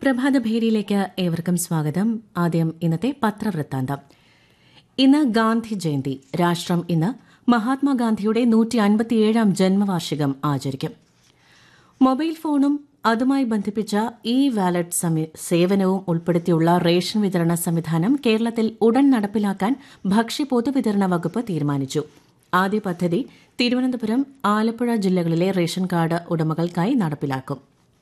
പ്രഭാതഭേരിയിലേക്ക് ഏവർക്കും സ്വാഗതം ആദ്യം ഇന്നത്തെ പത്രവൃത്താന്തം ഇന്ന് ഗാന്ധി ജയന്തി രാഷ്ട്രം ഇന്ന് മഹാത്മാഗാന്ധിയുടെ നൂറ്റി അൻപത്തിയേഴാം ജന്മവാർഷികം ആചരിക്കും മൊബൈൽ ഫോണും അതുമായി ബന്ധിപ്പിച്ച ഇ വാലറ്റ് സമി- സേവനവും ഉൾപ്പെടുത്തിയുള്ള റേഷൻ വിതരണ സംവിധാനം കേരളത്തിൽ ഉടൻ നടപ്പിലാക്കാൻ ഭക്ഷ്യ പൊതുവിതരണ വകുപ്പ് തീരുമാനിച്ചു ആദ്യ പദ്ധതി തിരുവനന്തപുരം ആലപ്പുഴ ജില്ലകളിലെ റേഷൻ കാർഡ് ഉടമകൾക്കായി നടപ്പിലാക്കും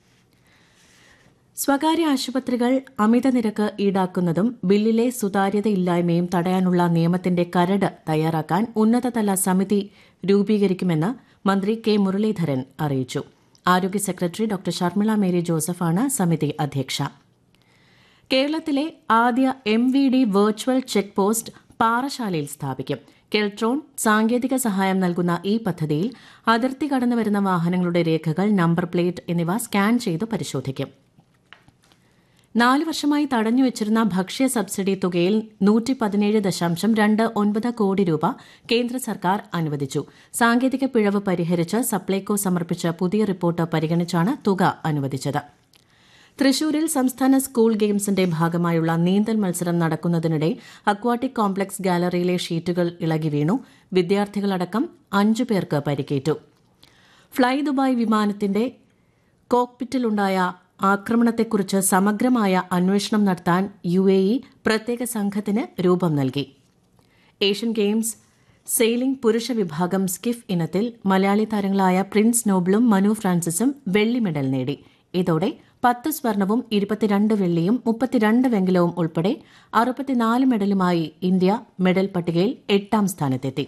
സ്വകാര്യ ആശുപത്രികൾ അമിത നിരക്ക് ഈടാക്കുന്നതും ബില്ലിലെ സുതാര്യതയില്ലായ്മയും തടയാനുള്ള നിയമത്തിന്റെ കരട് തയ്യാറാക്കാൻ ഉന്നതതല സമിതി രൂപീകരിക്കുമെന്ന് മന്ത്രി കെ മുരളീധരൻ അറിയിച്ചു ആരോഗ്യ സെക്രട്ടറി ഡോക്ടർ ഷർമിള മേരി ജോസഫാണ് സമിതി അധ്യക്ഷ കേരളത്തിലെ ആദ്യ M V D virtual check post പാറശാലയിൽ സ്ഥാപിക്കും കെൽട്രോൺ സാങ്കേതിക സഹായം നൽകുന്ന ഈ പദ്ധതിയിൽ അതിർത്തി കടന്നുവരുന്ന വാഹനങ്ങളുടെ രേഖകൾ നമ്പർ പ്ലേറ്റ് എന്നിവ സ്കാൻ ചെയ്ത് പരിശോധിക്കും നാല് വർഷമായി തടഞ്ഞുവച്ചിരുന്ന ഭക്ഷ്യ സബ്സിഡി തുകയിൽ നൂറ്റി പതിനേഴ് ദശാംശം രണ്ട് ഒൻപത് കോടി രൂപ കേന്ദ്ര സർക്കാർ അനുവദിച്ചു സാങ്കേതിക പിഴവ് പരിഹരിച്ച് സപ്ലൈകോ സമർപ്പിച്ച പുതിയ റിപ്പോർട്ട് പരിഗണിച്ചാണ് തുക അനുവദിച്ചത് തൃശൂരിൽ സംസ്ഥാന സ്കൂൾ ഗെയിംസിന്റെ ഭാഗമായുള്ള നീന്തൽ മത്സരം നടക്കുന്നതിനിടെ അക്വാട്ടിക് കോംപ്ലക്സ് ഗാലറിയിലെ ഷീറ്റുകൾ ഇളകി വീണു വിദ്യാർത്ഥികളടക്കം അഞ്ചു പേർക്ക് പരിക്കേറ്റു ഫ്ളൈ ദുബായ് വിമാനത്തിന്റെ കോക്പിറ്റിലുണ്ടായ ആക്രമണത്തെക്കുറിച്ച് സമഗ്രമായ അന്വേഷണം നടത്താൻ യു എ ഇ പ്രത്യേക സംഘത്തിന് രൂപം നൽകി ഏഷ്യൻ ഗെയിംസ് സെയിലിംഗ് പുരുഷ വിഭാഗം സ്കിഫ് ഇനത്തിൽ മലയാളി താരങ്ങളായ പ്രിൻസ് നോബിളും മനു ഫ്രാൻസിസും വെള്ളി മെഡൽ നേടി ഇതോടെ പത്ത് സ്വർണവും ഇരുപത്തിരണ്ട് വെള്ളിയും മുപ്പത്തിരണ്ട് വെങ്കലവും ഉൾപ്പെടെ അറുപത്തിനാല് മെഡലുമായി ഇന്ത്യ മെഡൽ പട്ടികയിൽ എട്ടാം സ്ഥാനത്തെത്തി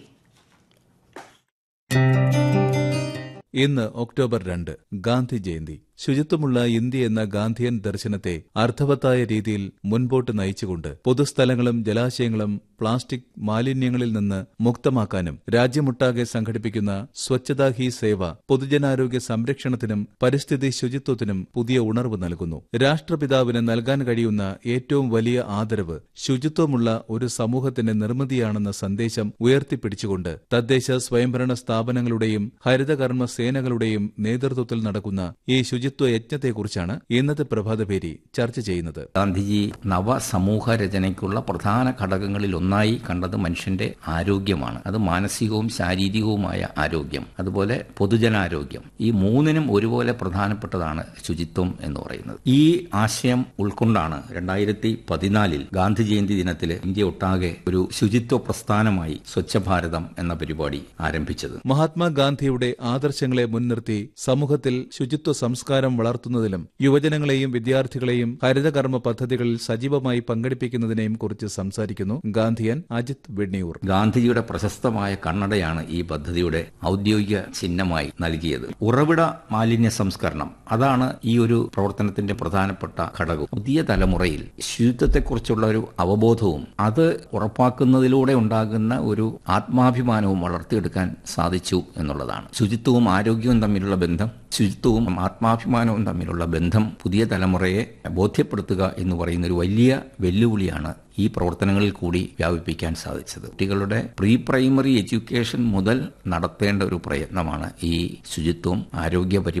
ഇന്ന് ഒക്ടോബർ രണ്ട് ഗാന്ധി ജയന്തി ശുചിത്വമുള്ള ഇന്ത്യ എന്ന ഗാന്ധിയൻ ദർശനത്തെ അർത്ഥവത്തായ രീതിയിൽ മുൻപോട്ട് നയിച്ചുകൊണ്ട് പൊതുസ്ഥലങ്ങളും ജലാശയങ്ങളും പ്ലാസ്റ്റിക് മാലിന്യങ്ങളിൽ നിന്ന് മുക്തമാക്കാനും രാജ്യമൊട്ടാകെ സംഘടിപ്പിക്കുന്ന സ്വച്ഛതാ ഹി സേവ പൊതുജനാരോഗ്യ സംരക്ഷണത്തിനും പരിസ്ഥിതി ശുചിത്വത്തിനും പുതിയ ഉണർവ് നൽകുന്നു രാഷ്ട്രപിതാവിന് നൽകാൻ കഴിയുന്ന ഏറ്റവും വലിയ ആദരവ് ശുചിത്വമുള്ള ഒരു സമൂഹത്തിന്റെ നിർമ്മിതിയാണെന്ന സന്ദേശം ഉയർത്തിപ്പിടിച്ചുകൊണ്ട് തദ്ദേശ സ്വയംഭരണ സ്ഥാപനങ്ങളുടെയും ഹരിതകർമ്മ സേനകളുടെയും നേതൃത്വത്തിൽ നടക്കുന്ന ഈ ശുചിത്വ യജ്ഞത്തെക്കുറിച്ചാണ് ഇന്നത്തെ പ്രഭാതപേരി ചർച്ച ചെയ്യുന്നത് ഗാന്ധിജി നവസമൂഹ രചനയ്ക്കുള്ള പ്രധാന ഘടകങ്ങളിൽ ഒന്നായി കണ്ടത് മനുഷ്യന്റെ ആരോഗ്യമാണ് അത് മാനസികവും ശാരീരികവുമായ ആരോഗ്യം അതുപോലെ പൊതുജനാരോഗ്യം ഈ മൂന്നിനും ഒരുപോലെ പ്രധാനപ്പെട്ടതാണ് ശുചിത്വം എന്ന് പറയുന്നത് ഈ ആശയം ഉൾക്കൊണ്ടാണ് രണ്ടായിരത്തി പതിനാലിൽ ഗാന്ധി ജയന്തി ദിനത്തിൽ ഇന്ത്യ ഒട്ടാകെ ഒരു ശുചിത്വ പ്രസ്ഥാനമായി സ്വച്ഛ ഭാരതം എന്ന പരിപാടി ആരംഭിച്ചത് മഹാത്മാഗാന്ധിയുടെ ആദർശങ്ങളെ മുൻനിർത്തി സമൂഹത്തിൽ ശുചിത്വ സംസ്കാരം വളർത്തുന്നതിലും യുവജനങ്ങളെയും വിദ്യാർത്ഥികളെയും ഹരിതകർമ്മ പദ്ധതികളിൽ സജീവമായി പങ്കെടുപ്പിക്കുന്നതിനെയും കുറിച്ച് സംസാരിക്കുന്നു ഗാന്ധിയൻ അജിത് വെണ്ണിയൂർ ഗാന്ധിജിയുടെ പ്രശസ്തമായ കണ്ണടയാണ് ഈ പദ്ധതിയുടെ ഔദ്യോഗിക ചിഹ്നമായി നൽകിയത് ഉറവിട മാലിന്യ സംസ്കരണം അതാണ് ഈ ഒരു പ്രവർത്തനത്തിന്റെ പ്രധാനപ്പെട്ട ഘടകവും പുതിയ തലമുറയിൽ ശുചിത്വത്തെക്കുറിച്ചുള്ള ഒരു അവബോധവും അത് ഉറപ്പാക്കുന്നതിലൂടെ ഉണ്ടാകുന്ന ഒരു ആത്മാഭിമാനവും വളർത്തിയെടുക്കാൻ സാധിച്ചു എന്നുള്ളതാണ് ശുചിത്വവും ആരോഗ്യവും തമ്മിലുള്ള ബന്ധം ശുചിത്വവും ആത്മാഭിമാനവും തമ്മിലുള്ള ബന്ധം പുതിയ തലമുറയെ ബോധ്യപ്പെടുത്തുക എന്ന് പറയുന്ന ഒരു വലിയ വെല്ലുവിളിയാണ് ഈ പ്രവർത്തനങ്ങളിൽ കൂടി വ്യാപിപ്പിക്കാൻ സാധിച്ചത് കുട്ടികളുടെ പ്രീ പ്രൈമറി എഡ്യൂക്കേഷൻ മുതൽ നടത്തേണ്ട ഒരു പ്രയത്നമാണ് ഈ ശുചിത്വം ആരോഗ്യ